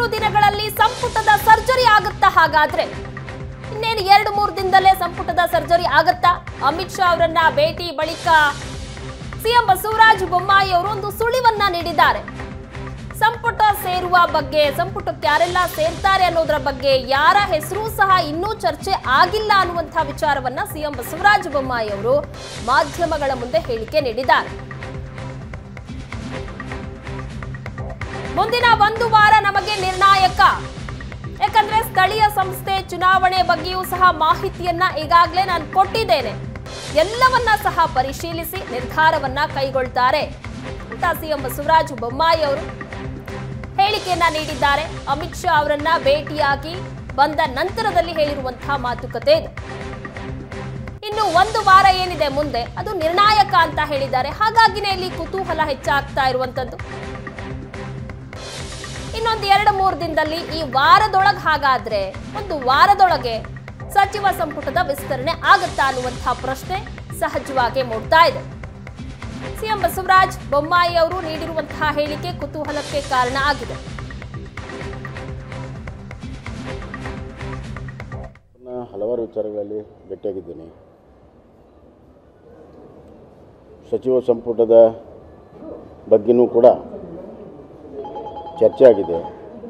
ದಿನಗಳಲ್ಲಿ ಸಂಪುಟದ ಸರ್ಜರಿ ಆಗುತ್ತಾ ಹಾಗಾದ್ರೆ ಇನ್ನೇನು ಎರಡು ಮೂರು ದಿನದಲ್ಲೇ ಸಂಪುಟದ ಸರ್ಜರಿ ಆಗತ್ತಾ ಅಮಿತ್ ಶಾ ಅವರನ್ನ ಭೇಟಿ ಬಳಿಕ ಸಿಎಂ ಬಸವರಾಜ ಬೊಮ್ಮಾಯಿ ಅವರು ಒಂದು ಸುಳಿವನ್ನ ನೀಡಿದ್ದಾರೆ ಸಂಪುಟ ಸೇರುವ ಬಗ್ಗೆ ಸಂಪುಟಕ್ಕೆ ಯಾರೆಲ್ಲ ಸೇರ್ತಾರೆ ಅನ್ನೋದರ ಬಗ್ಗೆ ಯಾರ ಹೆಸರು ಸಹ ಇನ್ನೂ ಚರ್ಚೆ ಆಗಿಲ್ಲ ಅನ್ನುವಂತಹ ವಿಚಾರವನ್ನ ಸಿಎಂ ಬಸವರಾಜ ಬೊಮ್ಮಾಯಿ ಅವರು ಮಾಧ್ಯಮಗಳ ಮುಂದೆ ಹೇಳಿಕೆ ನೀಡಿದ್ದಾರೆ ಮುಂದಿನ ಒಂದು ವಾರ ನಮಗೆ ನಿರ್ಣಾಯಕ ಯಾಕಂದ್ರೆ ಸ್ಥಳೀಯ ಸಂಸ್ಥೆ ಚುನಾವಣೆ ಬಗ್ಗೆಯೂ ಸಹ ಮಾಹಿತಿಯನ್ನ ಈಗಾಗಲೇ ನಾನು ಕೊಟ್ಟಿದ್ದೇನೆ ಎಲ್ಲವನ್ನ ಸಹ ಪರಿಶೀಲಿಸಿ ನಿರ್ಧಾರವನ್ನ ಕೈಗೊಳ್ತಾರೆ ಅಂತ ಸಿಎಂ ಬಸವರಾಜ ಬೊಮ್ಮಾಯಿ ಅವರು ಹೇಳಿಕೆಯನ್ನ ನೀಡಿದ್ದಾರೆ ಅಮಿತ್ ಶಾ ಅವರನ್ನ ಭೇಟಿಯಾಗಿ ಬಂದ ನಂತರದಲ್ಲಿ ಹೇಳಿರುವಂತಹ ಮಾತುಕತೆ ಇದು ಇನ್ನು ಒಂದು ವಾರ ಏನಿದೆ ಮುಂದೆ ಅದು ನಿರ್ಣಾಯಕ ಅಂತ ಹೇಳಿದ್ದಾರೆ ಹಾಗಾಗಿನೇ ಇಲ್ಲಿ ಕುತೂಹಲ ಹೆಚ್ಚಾಗ್ತಾ ಇರುವಂತದ್ದು ಇನ್ನೊಂದು ಎರಡು ಮೂರು ದಿನದಲ್ಲಿ ಈ ವಾರದೊಳಗೆ ಹಾಗಾದ್ರೆ ಒಂದು ವಾರದೊಳಗೆ ಸಚಿವ ಸಂಪುಟದ ವಿಸ್ತರಣೆ ಆಗುತ್ತಾ ಅನ್ನುವಂತಹ ಪ್ರಶ್ನೆ ಸಹಜವಾಗಿ ಮೂಡ್ತಾ ಇದೆ ಸಿಎಂ ಬಸವರಾಜ್ ಬೊಮ್ಮಾಯಿ ಅವರು ನೀಡಿರುವಂತಹ ಹೇಳಿಕೆ ಕುತೂಹಲಕ್ಕೆ ಕಾರಣ ಆಗಿದೆ ನಾನು ಹಲವಾರು ವಿಚಾರಗಳಲ್ಲಿ ಭೇಟಿಯಾಗಿದ್ದೀನಿ ಸಚಿವ ಸಂಪುಟದ ಬಗ್ಗೆನೂ ಕೂಡ ಚರ್ಚೆ ಆಗಿದೆ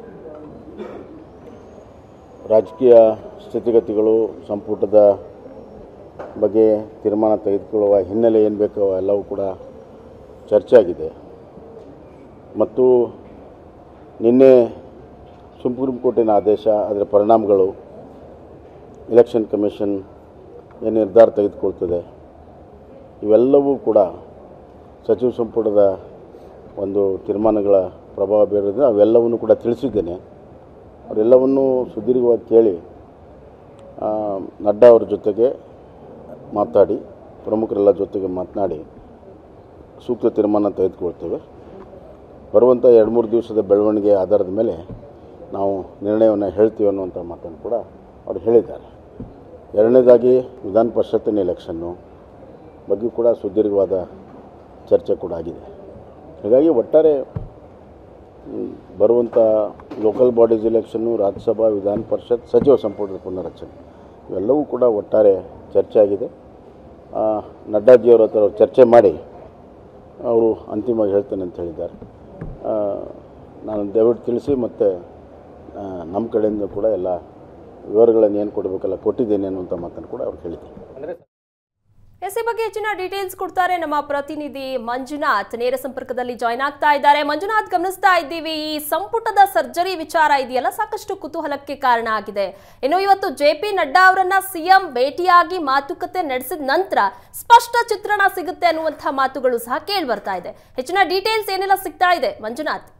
ರಾಜಕೀಯ ಸ್ಥಿತಿಗತಿಗಳು ಸಂಪುಟದ ಬಗ್ಗೆ ತೀರ್ಮಾನ ತೆಗೆದುಕೊಳ್ಳುವ ಹಿನ್ನೆಲೆ ಏನು ಬೇಕೋ ಎಲ್ಲವೂ ಕೂಡ ಚರ್ಚೆ ಆಗಿದೆ ಮತ್ತು ನಿನ್ನೆ ಸುಪ್ರೀಂ ಕೋರ್ಟಿನ ಆದೇಶ ಅದರ ಪರಿಣಾಮಗಳು ಎಲೆಕ್ಷನ್ ಕಮಿಷನ್ ಏನು ನಿರ್ಧಾರ ತೆಗೆದುಕೊಳ್ತದೆ ಇವೆಲ್ಲವೂ ಕೂಡ ಸಚಿವ ಸಂಪುಟದ ಒಂದು ತೀರ್ಮಾನಗಳ ಪ್ರಭಾವ ಬೀರೋದ್ರಿಂದ ಅವೆಲ್ಲವನ್ನು ಕೂಡ ತಿಳಿಸಿದ್ದೇನೆ ಅವರೆಲ್ಲವನ್ನೂ ಸುದೀರ್ಘವಾಗಿ ಕೇಳಿ ಆ, ನಡ್ಡಾ ಅವ್ರ ಜೊತೆಗೆ ಮಾತಾಡಿ ಪ್ರಮುಖರೆಲ್ಲ ಜೊತೆಗೆ ಮಾತನಾಡಿ ಸೂಕ್ತ ತೀರ್ಮಾನ ತೆಗೆದುಕೊಳ್ತೇವೆ ಬರುವಂಥ ಎರಡು ಮೂರು ದಿವಸದ ಬೆಳವಣಿಗೆ ಆಧಾರದ ಮೇಲೆ ನಾವು ನಿರ್ಣಯವನ್ನು ಹೇಳ್ತೀವಿ ಅನ್ನುವಂಥ ಮಾತನ್ನು ಕೂಡ ಅವರು ಹೇಳಿದ್ದಾರೆ ಎರಡನೇದಾಗಿ ವಿಧಾನ ಪರಿಷತ್ತಿನ ಎಲೆಕ್ಷನ್ನು ಬಗ್ಗೆ ಕೂಡ ಸುದೀರ್ಘವಾದ ಚರ್ಚೆ ಕೂಡ ಆಗಿದೆ ಹೀಗಾಗಿ ಒಟ್ಟಾರೆ ಮ್, ಬರುವಂಥ ಲೋಕಲ್ ಬಾಡೀಸ್ ಎಲೆಕ್ಷನ್ನು ರಾಜ್ಯಸಭಾ ವಿಧಾನ ಪರಿಷತ್ ಸಚಿವ ಸಂಪುಟದ ಪುನರಚನೆ ಇವೆಲ್ಲವೂ ಕೂಡ ಒಟ್ಟಾರೆ ಚರ್ಚೆ ಆಗಿದೆ ಆ, ನಡ್ಡಾಜಿಯವರ ಹತ್ರ ಅವ್ರು ಚರ್ಚೆ ಮಾಡಿ ಅವರು ಅಂತಿಮವಾಗಿ ಹೇಳ್ತೇನೆ ಅಂತ ಹೇಳಿದ್ದಾರೆ ಆ, ನಾನು ದಯವಿಟ್ಟು ತಿಳಿಸಿ ಮತ್ತು ನಮ್ಮ ಕಡೆಯಿಂದ ಕೂಡ ಎಲ್ಲ ವಿವರಗಳನ್ನು ಏನು ಕೊಡಬೇಕಲ್ಲ ಕೊಟ್ಟಿದ್ದೇನೆ ಅನ್ನುವಂಥ ಮಾತನ್ನು ಕೂಡ ಅವ್ರು ಹೇಳಿದ್ದಾರೆ ಎಸ್ ಈ ಬಗ್ಗೆ ಹೆಚ್ಚಿನ ಡೀಟೇಲ್ಸ್ ಕೊಡ್ತಾರೆ ನಮ್ಮ ಪ್ರತಿನಿಧಿ ಮಂಜುನಾಥ್ ನೇರ ಸಂಪರ್ಕದಲ್ಲಿ ಜಾಯ್ನ್ ಆಗ್ತಾ ಇದ್ದಾರೆ ಮಂಜುನಾಥ್ ಗಮನಿಸ್ತಾ ಇದ್ದೀವಿ ಈ ಸಂಪುಟದ ಸರ್ಜರಿ ವಿಚಾರ ಇದೆಯಲ್ಲ ಸಾಕಷ್ಟು ಕುತೂಹಲಕ್ಕೆ ಕಾರಣ ಆಗಿದೆ ಇನ್ನು ಇವತ್ತು ಜೆ ಪಿ ನಡ್ಡಾ ಅವರನ್ನ ಸಿಎಂ ಭೇಟಿಯಾಗಿ ಮಾತುಕತೆ ನಡೆಸಿದ ನಂತರ ಸ್ಪಷ್ಟ ಚಿತ್ರಣ ಸಿಗುತ್ತೆ ಅನ್ನುವಂತಹ ಮಾತುಗಳು ಸಹ ಕೇಳಿ ಬರ್ತಾ ಇದೆ ಹೆಚ್ಚಿನ ಡೀಟೇಲ್ಸ್ ಏನೆಲ್ಲ ಸಿಗ್ತಾ ಇದೆ ಮಂಜುನಾಥ್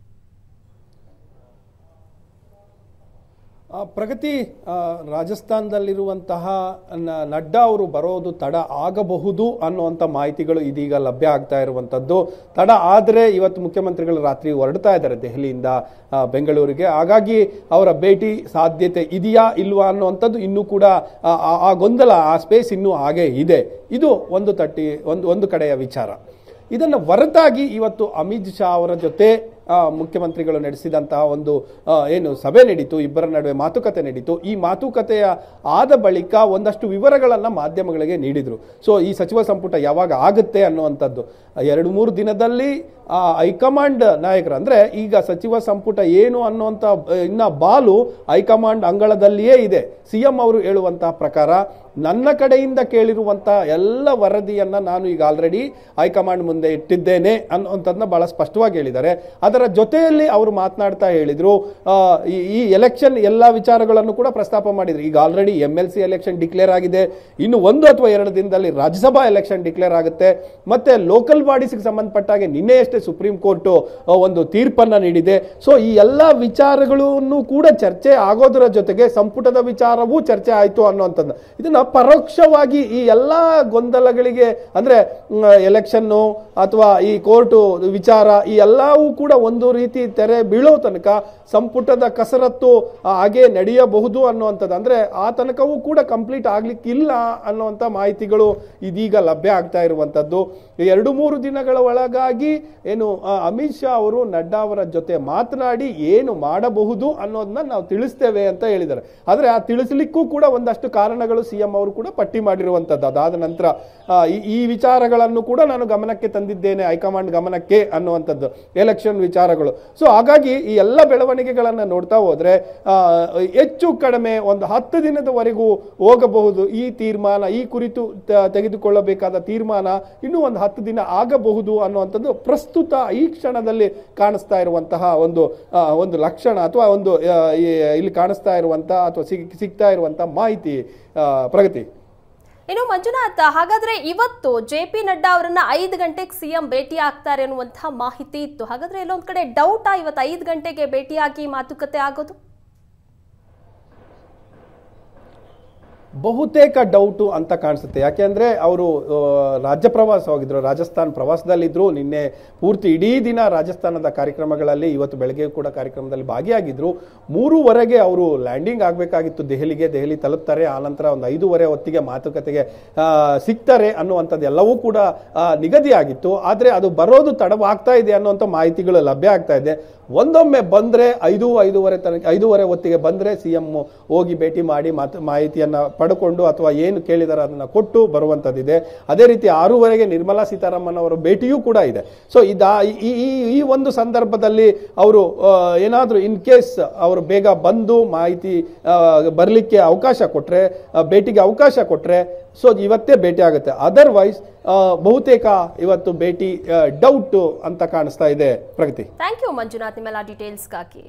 ಆ, ಪ್ರಗತಿ ಆ, ರಾಜಸ್ಥಾನದಲ್ಲಿರುವಂತಹ ನ- ನಡ್ಡಾ ಅವರು ಬರೋದು ತಡ ಆಗಬಹುದು ಅನ್ನುವಂಥ ಮಾಹಿತಿಗಳು ಇದೀಗ ಲಭ್ಯ ಆಗ್ತಾ ಇರುವಂಥದ್ದು ತಡ ಆದರೆ ಇವತ್ತು ಮುಖ್ಯಮಂತ್ರಿಗಳು ರಾತ್ರಿ ಹೊರಡ್ತಾ ಇದ್ದಾರೆ ದೆಹಲಿಯಿಂದ ಆ, ಬೆಂಗಳೂರಿಗೆ ಹಾಗಾಗಿ ಅವರ ಭೇಟಿ ಸಾಧ್ಯತೆ ಇದೆಯಾ ಇಲ್ವಾ ಅನ್ನುವಂಥದ್ದು ಇನ್ನೂ ಕೂಡ ಆ, ಆ- ಆ ಗೊಂದಲ ಆ ಸ್ಪೇಸ್ ಇನ್ನೂ ಹಾಗೆ ಇದೆ ಇದು ಒಂದು ತಟ್ಟಿ ಒಂದು ಒಂದು ಕಡೆಯ ವಿಚಾರ ಇದನ್ನು ಹೊರತಾಗಿ ಇವತ್ತು ಅಮಿತ್ ಶಾ ಅವರ ಜೊತೆ ಆ, ಮುಖ್ಯಮಂತ್ರಿಗಳು ನಡೆಸಿದಂತಹ ಒಂದು ಆ, ಏನು ಸಭೆ ನಡೀತು ಇಬ್ಬರ ನಡುವೆ ಮಾತುಕತೆ ನಡೀತು ಈ ಮಾತುಕತೆಯ ಆದ ಬಳಿಕ ಒಂದಷ್ಟು ವಿವರಗಳನ್ನು ಮಾಧ್ಯಮಗಳಿಗೆ ನೀಡಿದರು ಸೊ ಈ ಸಚಿವ ಸಂಪುಟ ಯಾವಾಗ ಆಗುತ್ತೆ ಅನ್ನುವಂಥದ್ದು ಎರಡು ಮೂರು ದಿನದಲ್ಲಿ ಆ ಹೈಕಮಾಂಡ್ ನಾಯಕರು ಅಂದ್ರೆ ಈಗ ಸಚಿವ ಸಂಪುಟ ಏನು ಅನ್ನುವಂಥ ಆ, ಇನ್ನ ಬಾಲು ಹೈಕಮಾಂಡ್ ಅಂಗಳದಲ್ಲಿಯೇ ಇದೆ ಸಿಎಂ ಅವರು ಹೇಳುವಂತಹ ಪ್ರಕಾರ ನನ್ನ ಕಡೆಯಿಂದ ಕೇಳಿರುವಂತಹ ಎಲ್ಲ ವರದಿಯನ್ನ ನಾನು ಈಗ ಆಲ್ರೆಡಿ ಹೈಕಮಾಂಡ್ ಮುಂದೆ ಇಟ್ಟಿದ್ದೇನೆ ಅನ್ನುವಂಥದ್ದನ್ನ ಬಹಳ ಸ್ಪಷ್ಟವಾಗಿ ಹೇಳಿದ್ದಾರೆ ಅದರ ಜೊತೆಯಲ್ಲಿ ಅವರು ಮಾತನಾಡ್ತಾ ಹೇಳಿದ್ರು ಆ, ಈ- ಈ ಎಲೆಕ್ಷನ್ ಎಲ್ಲ ವಿಚಾರಗಳನ್ನು ಕೂಡ ಪ್ರಸ್ತಾಪ ಮಾಡಿದ್ರು ಈಗ already M L C election declare ಆಗಿದೆ ಇನ್ನು ಒಂದು ಅಥವಾ ಎರಡು ದಿನದಲ್ಲಿ ರಾಜ್ಯಸಭಾ ಎಲೆಕ್ಷನ್ ಡಿಕ್ಲೇರ್ ಆಗುತ್ತೆ ಮತ್ತೆ ಲೋಕಲ್ ಬಾಡೀಸ್ಗೆ ಸಂಬಂಧಪಟ್ಟಾಗೆ ನಿನ್ನೆಯಷ್ಟೇ ಸುಪ್ರೀಂ ಕೋರ್ಟ್ ಒಂದು ತೀರ್ಪನ್ನ ನೀಡಿದೆ ಸೊ ಈ ಎಲ್ಲ ವಿಚಾರಗಳನ್ನು ಕೂಡ ಚರ್ಚೆ ಆಗೋದರ ಜೊತೆಗೆ ಸಂಪುಟದ ವಿಚಾರವೂ ಚರ್ಚೆ ಆಯಿತು ಅನ್ನುವಂಥದ್ದು ಇದನ್ನ ಪರೋಕ್ಷವಾಗಿ ಈ ಎಲ್ಲ ಗೊಂದಲಗಳಿಗೆ ಅಂದ್ರೆ ಎಲೆಕ್ಷನ್ನು ಅಥವಾ ಈ ಕೋರ್ಟು ವಿಚಾರ ಈ ಎಲ್ಲವೂ ಕೂಡ ಒಂದು ರೀತಿ ತೆರೆ ಬೀಳೋ ತನಕ ಸಂಪುಟದ ಕಸರತ್ತು ಆ, ಹಾಗೆ ನಡೆಯಬಹುದು ಅನ್ನುವಂಥದ್ದು ಅಂದ್ರೆ ಆ ತನಕವೂ ಕೂಡ ಕಂಪ್ಲೀಟ್ ಆಗ್ಲಿಕ್ಕಿಲ್ಲ ಅನ್ನುವಂಥ ಮಾಹಿತಿಗಳು ಇದೀಗ ಲಭ್ಯ ಆಗ್ತಾ ಇರುವಂಥದ್ದು ಈ ಎರಡು ಮೂರು ಮೂರು ದಿನಗಳ ಒಳಗಾಗಿ ಏನು ಆ, ಅಮಿತ್ ಶಾ ಅವರು ನಡ್ಡಾ ಅವರ ಜೊತೆ ಮಾತನಾಡಿ ಏನು ಮಾಡಬಹುದು ಅನ್ನೋದನ್ನ ನಾವು ತಿಳಿಸ್ತೇವೆ ಅಂತ ಹೇಳಿದ್ದಾರೆ ಆದ್ರೆ ಆ ತಿಳಿಸ್ಲಿಕ್ಕೂ ಕೂಡ ಒಂದಷ್ಟು ಕಾರಣಗಳು ಸಿಎಂ ಅವರು ಕೂಡ ಪಟ್ಟಿ ಮಾಡಿರುವಂತದ್ದು ಅದಾದ ನಂತರ ಆ, ಈ- ಈ ವಿಚಾರಗಳನ್ನು ಕೂಡ ನಾನು ಗಮನಕ್ಕೆ ತಂದಿದ್ದೇನೆ ಹೈಕಮಾಂಡ್ ಗಮನಕ್ಕೆ ಅನ್ನುವಂಥದ್ದು ಎಲೆಕ್ಷನ್ ವಿಚಾರಗಳು ಸೊ ಹಾಗಾಗಿ ಈ ಎಲ್ಲ ಬೆಳವಣಿಗೆಗಳನ್ನ ನೋಡ್ತಾ ಹೋದ್ರೆ ಆ, ಹೆಚ್ಚು ಕಡಿಮೆ ಒಂದು ಹತ್ತು ದಿನದವರೆಗೂ ಹೋಗಬಹುದು ಈ ತೀರ್ಮಾನ ಈ ಕುರಿತು ತ- ತೆಗೆದುಕೊಳ್ಳಬೇಕಾದ ತೀರ್ಮಾನ ಇನ್ನೂ ಒಂದು ಹತ್ತು ದಿನ ಆಗಬಹುದು ಅನ್ನುವಂಥದ್ದು ಪ್ರಸ್ತುತ ಈ ಕ್ಷಣದಲ್ಲಿ ಕಾಣಿಸ್ತಾ ಇರುವಂತಹ ಒಂದು ಆ, ಒಂದು ಲಕ್ಷಣ ಅಥವಾ ಒಂದು ಆ, ಈ- ಇಲ್ಲಿ ಕಾಣಿಸ್ತಾ ಇರುವಂತಹ ಅಥವಾ ಸಿಗ್ ಸಿಗ್ತಾ ಇರುವಂತಹ ಮಾಹಿತಿ ಆ, ಪ್ರಗತಿ ಇನ್ನು ಮಂಜುನಾಥ್ ಹಾಗಾದ್ರೆ ಇವತ್ತು ಜೆ ಪಿ ನಡ್ಡಾ ಅವರನ್ನ ಐದು ಗಂಟೆಗೆ ಸಿಎಂ ಭೇಟಿ ಆಗ್ತಾರೆ ಅನ್ನುವಂತಹ ಮಾಹಿತಿ ಇತ್ತು ಹಾಗಾದ್ರೆ ಎಲ್ಲೊಂದ್ ಕಡೆ ಡೌಟಾ ಇವತ್ತು ಐದು ಗಂಟೆಗೆ ಭೇಟಿಯಾಗಿ ಮಾತುಕತೆ ಆಗೋದು ಬಹುತೇಕ ಡೌಟು ಅಂತ ಕಾಣಿಸುತ್ತೆ ಯಾಕೆಂದ್ರೆ ಅವರು ಆ, ರಾಜ್ಯ ಪ್ರವಾಸ ಹೋಗಿದ್ರು ರಾಜಸ್ಥಾನ್ ಪ್ರವಾಸದಲ್ಲಿದ್ರು ನಿನ್ನೆ ಪೂರ್ತಿ ಇಡೀ ದಿನ ರಾಜಸ್ಥಾನದ ಕಾರ್ಯಕ್ರಮಗಳಲ್ಲಿ ಇವತ್ತು ಬೆಳಗ್ಗೆ ಕೂಡ ಕಾರ್ಯಕ್ರಮದಲ್ಲಿ ಭಾಗಿಯಾಗಿದ್ರು ಮೂರುವರೆಗೆ ಅವರು ಲ್ಯಾಂಡಿಂಗ್ ಆಗಬೇಕಾಗಿತ್ತು ದೆಹಲಿಗೆ ದೆಹಲಿ ತಲುಪ್ತಾರೆ ಆನಂತರ ಒಂದು ಐದೂವರೆ ಹೊತ್ತಿಗೆ ಮಾತುಕತೆಗೆ ಆ, ಸಿಗ್ತಾರೆ ಅನ್ನುವಂಥದ್ದು ಎಲ್ಲವೂ ಕೂಡ ಆ, ನಿಗದಿಯಾಗಿತ್ತು ಆದರೆ ಅದು ಬರೋದು ತಡವಾಗ್ತಾ ಇದೆ ಅನ್ನುವಂಥ ಮಾಹಿತಿಗಳು ಲಭ್ಯ ಆಗ್ತಾ ಇದೆ ಒಂದೊಮ್ಮೆ ಬಂದ್ರೆ ಐದು ಐದೂವರೆ ತನಕ ಐದೂವರೆ ಹೊತ್ತಿಗೆ ಬಂದ್ರೆ ಸಿಎಂ ಹೋಗಿ ಭೇಟಿ ಮಾಡಿ ಮಾತು ಮಾಹಿತಿಯನ್ನ ಪಡ್ಕೊಂಡು ಅಥವಾ ಏನು ಕೇಳಿದಾರೆ ಅದನ್ನ ಕೊಟ್ಟು ಬರುವಂತದ್ದಿದೆ ಅದೇ ರೀತಿ ಆರೂವರೆಗೆ ನಿರ್ಮಲಾ ಸೀತಾರಾಮನ್ ಅವರ ಭೇಟಿಯೂ ಕೂಡ ಇದೆ ಸೊ ಇದಾ ಈ ಈ- ಈ ಒಂದು ಸಂದರ್ಭದಲ್ಲಿ ಅವರು ಏನಾದರೂ ಇನ್ ಕೇಸ್ ಅವರು ಬೇಗ ಬಂದು ಮಾಹಿತಿ ಬರಲಿಕ್ಕೆ ಅವಕಾಶ ಕೊಟ್ರೆ ಆ, ಭೇಟಿಗೆ ಅವಕಾಶ ಕೊಟ್ರೆ ಸೊ ಇವತ್ತೇ ಭೇಟಿ ಆಗುತ್ತೆ ಅದರ್ವೈಸ್ ಬಹುತೇಕ ಇವತ್ತು ಭೇಟಿ ಡೌಟ್ ಅಂತ ಕಾಣಿಸ್ತಾ ಇದೆ ಪ್ರಗತಿ ಥ್ಯಾಂಕ್ ಯು ಮಂಜುನಾಥ್ ನಿಮ್ಮೆಲ್ಲ ಡೀಟೇಲ್ಸ್ಗಾಗಿ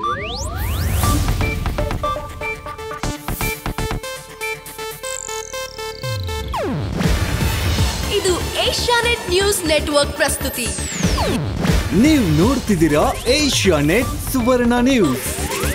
ಇದು ಏಷ್ಯಾನೆಟ್ ನ್ಯೂಸ್ ನೆಟ್ವರ್ಕ್ ಪ್ರಸ್ತುತಿ ನೀವು ನೋಡ್ತಿದ್ದೀರಾ ಏಷ್ಯಾ ನೆಟ್ ಸುವರ್ಣ ನ್ಯೂಸ್